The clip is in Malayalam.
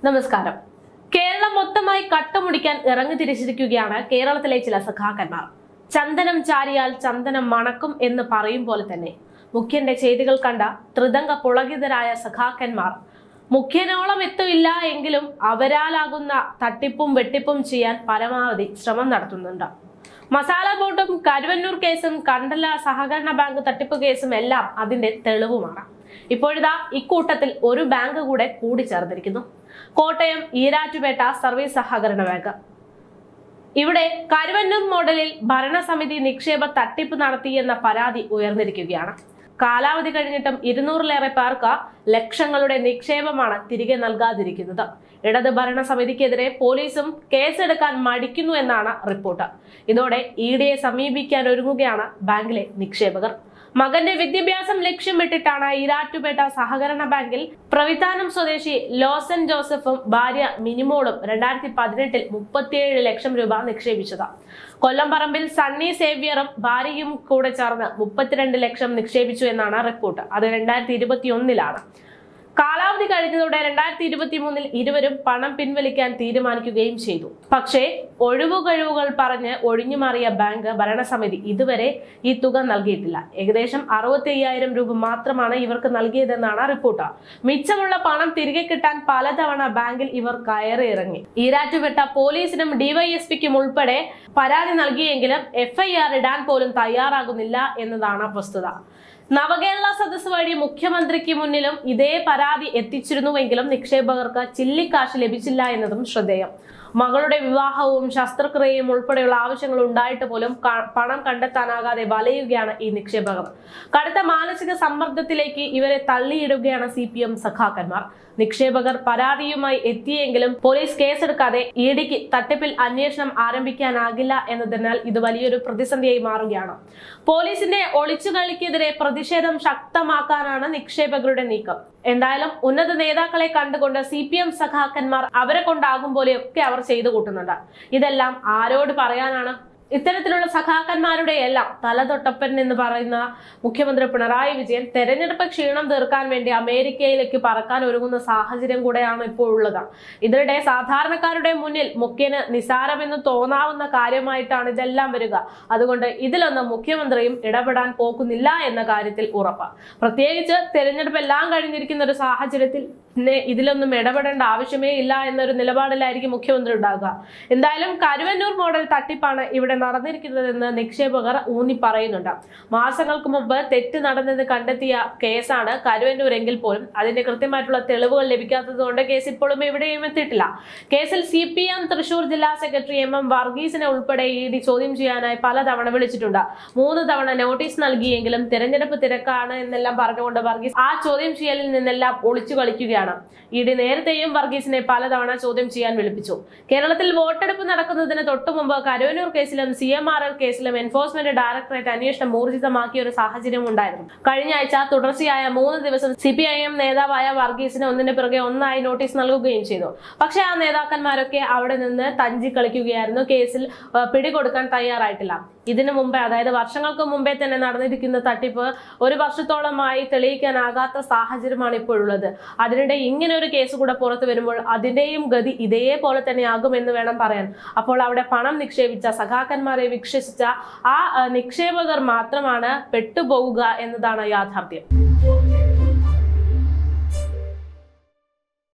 നമസ്കാരം കേരളം മൊത്തമായി കട്ടുമുടിക്കാൻ ഇറങ്ങി തിരിച്ചിരിക്കുകയാണ് കേരളത്തിലെ ചില സഖാക്കന്മാർ ചന്ദനം ചാരിയാൽ ചന്ദനം മണക്കും എന്ന് പറയും പോലെ തന്നെ മുഖ്യന്റെ ചെയ്തികൾ കണ്ട ത്രിതംഗ പുളകിതരായ സഖാക്കന്മാർ മുഖ്യനോളം എത്തില്ല എങ്കിലും അവരാലാകുന്ന തട്ടിപ്പും വെട്ടിപ്പും ചെയ്യാൻ പരമാവധി ശ്രമം നടത്തുന്നുണ്ട് മസാല ബോട്ടും കരുവന്നൂർ കേസും കണ്ടല സഹകരണ ബാങ്ക് തട്ടിപ്പ് കേസും എല്ലാം അതിന്റെ തെളിവുമാണ് ഇപ്പോഴിതാ ഇക്കൂട്ടത്തിൽ ഒരു ബാങ്ക് കൂടെ കൂടിച്ചേർന്നിരിക്കുന്നു കോട്ടയം ഈരാറ്റുപേട്ട സർവീസ് സഹകരണ ബാങ്ക് ഇവിടെ കരുവന്നൂർ മോഡലിൽ ഭരണസമിതി നിക്ഷേപ തട്ടിപ്പ് നടത്തിയെന്ന പരാതി ഉയർന്നിരിക്കുകയാണ് കാലാവധി കഴിഞ്ഞിട്ടും ഇരുന്നൂറിലേറെ പേർക്ക് ലക്ഷങ്ങളുടെ നിക്ഷേപമാണ് തിരികെ നൽകാതിരിക്കുന്നത് ഇടത് ഭരണസമിതിക്കെതിരെ പോലീസും കേസെടുക്കാൻ മടിക്കുന്നു എന്നാണ് റിപ്പോർട്ട് ഇതോടെ ഇ ഡിയെ സമീപിക്കാൻ ഒരുങ്ങുകയാണ് ബാങ്കിലെ നിക്ഷേപകർ മകന്റെ വിദ്യാഭ്യാസം ലക്ഷ്യമിട്ടിട്ടാണ് ഈരാറ്റുപേട്ട സഹകരണ ബാങ്കിൽ പ്രവിധാനം സ്വദേശി ലോസൻ ജോസഫും ഭാര്യ മിനിമോളും രണ്ടായിരത്തി പതിനെട്ടിൽ മുപ്പത്തിയേഴ് ലക്ഷം രൂപ നിക്ഷേപിച്ചത് കൊല്ലം പറമ്പിൽ സണ്ണി സേവ്യറും ഭാര്യയും കൂടെ ചേർന്ന് മുപ്പത്തിരണ്ട് ലക്ഷം നിക്ഷേപിച്ചു എന്നാണ് റിപ്പോർട്ട് അത് രണ്ടായിരത്തി ഇരുപത്തി ഒന്നിലാണ് കാലാവധി കഴിഞ്ഞതോടെ രണ്ടായിരത്തി ഇരുപത്തി മൂന്നിൽ ഇരുവരും പണം പിൻവലിക്കാൻ തീരുമാനിക്കുകയും ചെയ്തു പക്ഷേ ഒഴിവുകഴിവുകൾ പറഞ്ഞ് ഒഴിഞ്ഞു മാറിയ ബാങ്ക് ഭരണസമിതി ഇതുവരെ ഈ തുക നൽകിയിട്ടില്ല ഏകദേശം അറുപത്തി അയ്യായിരം രൂപ മാത്രമാണ് ഇവർക്ക് നൽകിയതെന്നാണ് റിപ്പോർട്ട് മിച്ചമുള്ള പണം തിരികെ കിട്ടാൻ പലതവണ ബാങ്കിൽ ഇവർ കയറി ഇറങ്ങി ഈരാറ്റുപെട്ട പോലീസിനും ഡിവൈഎസ്പിക്കും ഉൾപ്പെടെ പരാതി നൽകിയെങ്കിലും എഫ്ഐആർ ഇടാൻ പോലും തയ്യാറാകുന്നില്ല എന്നതാണ് വസ്തുത നവകേരള സദസ് വഴി മുഖ്യമന്ത്രിക്ക് മുന്നിലും ഇതേ പരാതി എത്തിച്ചിരുന്നുവെങ്കിലും നിക്ഷേപകർക്ക് ചില്ലിക്കാശ് ലഭിച്ചില്ല എന്നതും ശ്രദ്ധേയം മകളുടെ വിവാഹവും ശസ്ത്രക്രിയയും ഉൾപ്പെടെയുള്ള ആവശ്യങ്ങൾ ഉണ്ടായിട്ട് പോലും ക- പണം കണ്ടെത്താനാകാതെ വലയുകയാണ് ഈ നിക്ഷേപകർ കടുത്ത മാനസിക സമ്മർദ്ദത്തിലേക്ക് ഇവരെ തള്ളിയിടുകയാണ് സി പി എം സഖാക്കന്മാർ നിക്ഷേപകർ പരാതിയുമായി എത്തിയെങ്കിലും പോലീസ് കേസെടുക്കാതെ ഇ ഡിക്ക് തട്ടിപ്പിൽ അന്വേഷണം ആരംഭിക്കാനാകില്ല എന്നതിനാൽ ഇത് വലിയൊരു പ്രതിസന്ധിയായി മാറുകയാണ് പോലീസിന്റെ ഒളിച്ചുകളിക്കെതിരെ പ്രതിഷേധം ശക്തമാക്കാനാണ് നിക്ഷേപകരുടെ നീക്കം എന്തായാലും ഉന്നത നേതാക്കളെ കണ്ടുകൊണ്ട് സി പി എം സഖാക്കന്മാർ അവരെ കൊണ്ടാകും പോലെയൊക്കെ അവർ ചെയ്തു കൂട്ടുന്നുണ്ട് ഇതെല്ലാം ആരോട് പറയാനാണ് ഇത്തരത്തിലുള്ള സഖാക്കന്മാരുടെ എല്ലാം തലതൊട്ടപ്പൻ എന്ന് പറയുന്ന മുഖ്യമന്ത്രി പിണറായി വിജയൻ തെരഞ്ഞെടുപ്പ് ക്ഷീണം തീർക്കാൻ വേണ്ടി അമേരിക്കയിലേക്ക് പറക്കാൻ ഒരുങ്ങുന്ന സാഹചര്യം കൂടെയാണ് ഇപ്പോൾ ഉള്ളത് ഇതിനിടെ സാധാരണക്കാരുടെ മുന്നിൽ മുഖ്യന് നിസാരമെന്ന് തോന്നാവുന്ന കാര്യമായിട്ടാണ് ഇതെല്ലാം വരിക അതുകൊണ്ട് ഇതിലൊന്നും മുഖ്യമന്ത്രിയും ഇടപെടാൻ പോകുന്നില്ല എന്ന കാര്യത്തിൽ ഉറപ്പ് പ്രത്യേകിച്ച് തെരഞ്ഞെടുപ്പ് എല്ലാം കഴിഞ്ഞിരിക്കുന്ന ഒരു സാഹചര്യത്തിൽ പിന്നെ ഇതിലൊന്നും ഇടപെടേണ്ട ആവശ്യമേ ഇല്ല എന്നൊരു നിലപാടിലായിരിക്കും മുഖ്യമന്ത്രി ഉണ്ടാകുക എന്തായാലും കരുവന്നൂർ മോഡൽ തട്ടിപ്പാണ് ഇവിടെ നടന്നിരിക്കുന്നതെന്ന് നിക്ഷേപകർ ഊന്നി പറയുന്നുണ്ട് മാസങ്ങൾക്ക് മുമ്പ് തെറ്റ് നടന്നത് കണ്ടെത്തിയ കേസാണ് കരുവന്നൂർ എങ്കിൽ പോലും അതിന്റെ കൃത്യമായിട്ടുള്ള തെളിവുകൾ ലഭിക്കാത്തത് കൊണ്ട് കേസ് ഇപ്പോഴും എവിടെയും എത്തിയിട്ടില്ല കേസിൽ സി പി എം തൃശൂർ ജില്ലാ സെക്രട്ടറി എം എം വർഗീസിനെ ഉൾപ്പെടെ ഇ ഡി ചോദ്യം ചെയ്യാനായി പലതവണ വിളിച്ചിട്ടുണ്ട് മൂന്ന് തവണ നോട്ടീസ് നൽകിയെങ്കിലും തിരഞ്ഞെടുപ്പ് തിരക്കാണ് എന്നെല്ലാം പറഞ്ഞുകൊണ്ട് വർഗീസ് ആ ചോദ്യം ചെയ്യലിൽ നിന്നെല്ലാം ഒളിച്ചു കളിക്കുകയാണ് ഇ ഡി നേരത്തെയും വർഗീസിനെ പലതവണ ചോദ്യം ചെയ്യാൻ വിളിപ്പിച്ചു കേരളത്തിൽ വോട്ടെടുപ്പ് നടക്കുന്നതിന് തൊട്ടു മുമ്പ് കരുവന്നൂർ കേസിലും സി എം ആർ എൽ കേസിലും എൻഫോഴ്സ്മെന്റ് ഡയറക്ടറേറ്റ് അന്വേഷണം ഊർജിതമാക്കിയ ഒരു സാഹചര്യം ഉണ്ടായിരുന്നു കഴിഞ്ഞ ആഴ്ച തുടർച്ചയായ മൂന്ന് ദിവസം സി പി ഐ എം നേതാവായ വർഗീസിന് ഒന്നിന് പിറകെ ഒന്നായി നോട്ടീസ് നൽകുകയും ചെയ്തു പക്ഷേ ആ നേതാക്കന്മാരൊക്കെ അവിടെ നിന്ന് തഞ്ചി കളിക്കുകയായിരുന്നു കേസിൽ ആ, പിടികൊടുക്കാൻ തയ്യാറായിട്ടില്ല ഇതിനു മുമ്പേ അതായത് വർഷങ്ങൾക്ക് മുമ്പേ തന്നെ നടന്നിരിക്കുന്ന തട്ടിപ്പ് ഒരു വർഷത്തോളമായി തെളിയിക്കാനാകാത്ത സാഹചര്യമാണ് ഇപ്പോഴുള്ളത് അതിനിടെ ഇങ്ങനെ ഒരു കേസ് കൂടെ പുറത്തു വരുമ്പോൾ അതിന്റെയും ഗതി ഇതേപോലെ തന്നെ ആകുമെന്ന് വേണം പറയാൻ അപ്പോൾ അവിടെ പണം നിക്ഷേപിച്ച സഖാക്കന്മാരെ വിശ്വസിച്ച ആ ആ, നിക്ഷേപകർ മാത്രമാണ് പെട്ടുപോകുക എന്നതാണ് യാഥാർത്ഥ്യം